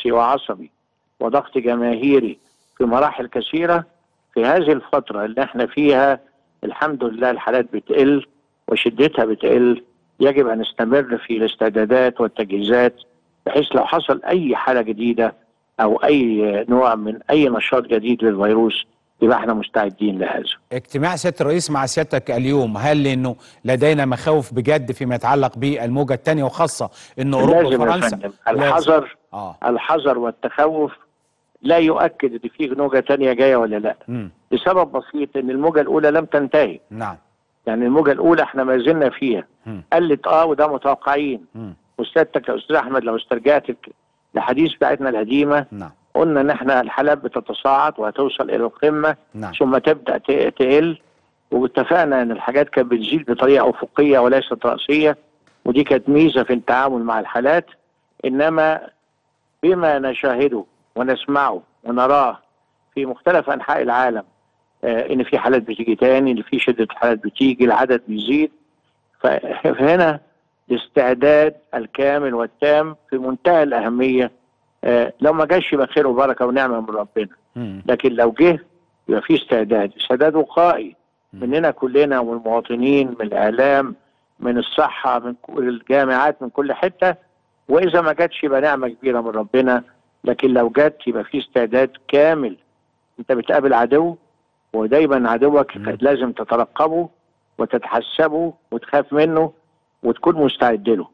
نفسي وعصبي وضغط جماهيري في مراحل كثيره في هذه الفتره اللي احنا فيها الحمد لله الحالات بتقل وشدتها بتقل يجب ان نستمر في الاستعدادات والتجهيزات بحيث لو حصل اي حاله جديده او اي نوع من اي نشاط جديد للفيروس يبقى احنا مستعدين لهذا. اجتماع سياده الرئيس مع سيادتك اليوم هل لانه لدينا مخاوف بجد فيما يتعلق بالموجه الثانيه وخاصه ان اوروبا لازم يا وفرنسا فندم الحذر اه الحذر والتخوف لا يؤكد ان في موجه ثانيه جايه ولا لا مم. لسبب بسيط ان الموجه الاولى لم تنتهي نعم يعني الموجه الاولى احنا ما زلنا فيها مم. قلت اه وده متوقعين مم. وسيادتك يا استاذ احمد لو استرجعت الحديث بتاعتنا القديمه نعم قلنا ان احنا الحالات بتتصاعد وهتوصل الى القمه نعم ثم تبدا ت- تقل واتفقنا ان الحاجات كانت بتزيد بطريقه افقيه وليست راسيه ودي كانت ميزه في التعامل مع الحالات انما بما نشاهده ونسمعه ونراه في مختلف انحاء العالم آه ان في حالات بتيجي تاني ان في شده حالات بتيجي العدد بيزيد ف- فهنا الاستعداد الكامل والتام في منتهى الاهميه آه لو ما جاش يبقى خير وبركه ونعمه من ربنا مم. لكن لو جه يبقى في استعداد استعداد وقائي مم. مننا كلنا ومن المواطنين من الاعلام من الصحه من كل الجامعات من كل حته واذا ما جاتش يبقى نعمه كبيره من ربنا لكن لو جت يبقى في استعداد كامل انت بتقابل عدو ودايما عدوك مم. لازم تترقبه وتتحسبه وتخاف منه وتكون مستعد له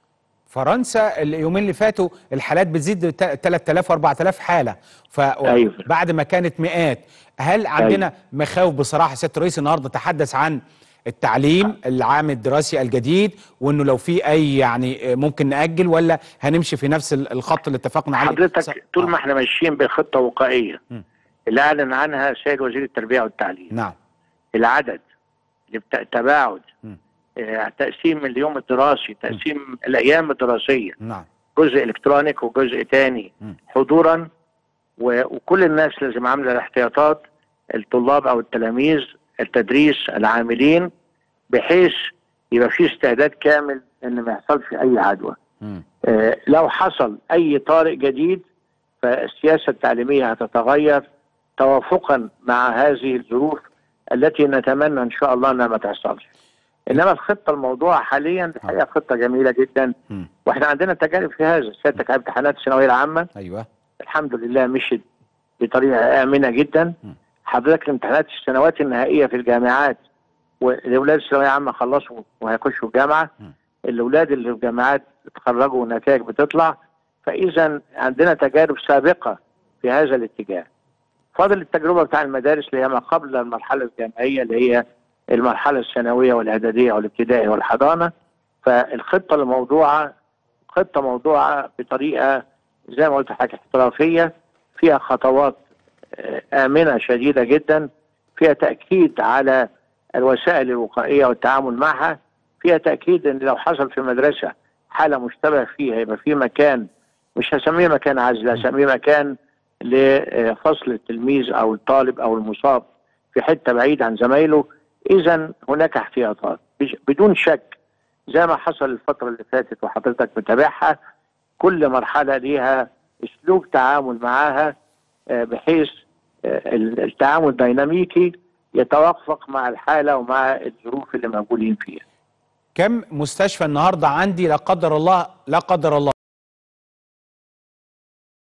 فرنسا اليومين اللي فاتوا الحالات بتزيد 3000 و4000 حاله أيوة. فبعد ما كانت مئات هل عندنا مخاوف بصراحه سياده الرئيس النهارده تحدث عن التعليم العام الدراسي الجديد وانه لو في اي يعني ممكن ناجل ولا هنمشي في نفس الخط اللي اتفقنا عليه حضرتك طول ما آه. احنا ماشيين بخطه وقائيه مم. اللي اعلن عنها سيد وزير التربيه والتعليم نعم العدد الابت- التباعد مم. آه، تقسيم اليوم الدراسي تقسيم الايام الدراسيه نعم جزء الكترونيك وجزء تاني مم. حضورا و- وكل الناس لازم عامله الاحتياطات الطلاب او التلاميذ التدريس العاملين بحيث يبقى في استعداد كامل ان ما يحصلش اي عدوى مم. آه، لو حصل اي طارئ جديد فالسياسه التعليميه هتتغير توافقا مع هذه الظروف التي نتمنى ان شاء الله انها ما تحصلش. انما الخطه الموضوع حاليا الحقيقه خطه جميله جدا مم. واحنا عندنا تجارب في هذا سيادتك على امتحانات الثانويه العامه ايوه الحمد لله مشيت بطريقه امنه جدا مم. حضرتك الامتحانات السنوات النهائيه في الجامعات والاولاد الثانويه العامه خلصوا وهيخشوا الجامعه مم. الاولاد اللي في الجامعات اتخرجوا والنتائج بتطلع فاذا عندنا تجارب سابقه في هذا الاتجاه فاضل التجربه بتاع المدارس اللي هي ما قبل المرحله الجامعيه اللي هي المرحله الثانويه والاعداديه والابتدائي والحضانه فالخطه الموضوعه خطه موضوعه بطريقه زي ما قلت لحضرتك احترافيه فيها خطوات آه، امنه شديده جدا فيها تاكيد على الوسائل الوقائيه والتعامل معها فيها تاكيد ان لو حصل في مدرسه حاله مشتبه فيها يبقى في مكان مش هسميه مكان عزل هسميه مكان لفصل التلميذ او الطالب او المصاب في حته بعيد عن زمايله اذا هناك احتياطات بش- بدون شك زي ما حصل الفتره اللي فاتت وحضرتك متابعها كل مرحله ليها اسلوب تعامل معاها آه، بحيث آه، ال- التعامل ديناميكي يتوافق مع الحاله ومع الظروف اللي موجودين فيها كم مستشفى النهارده عندي لا قدر الله لا قدر الله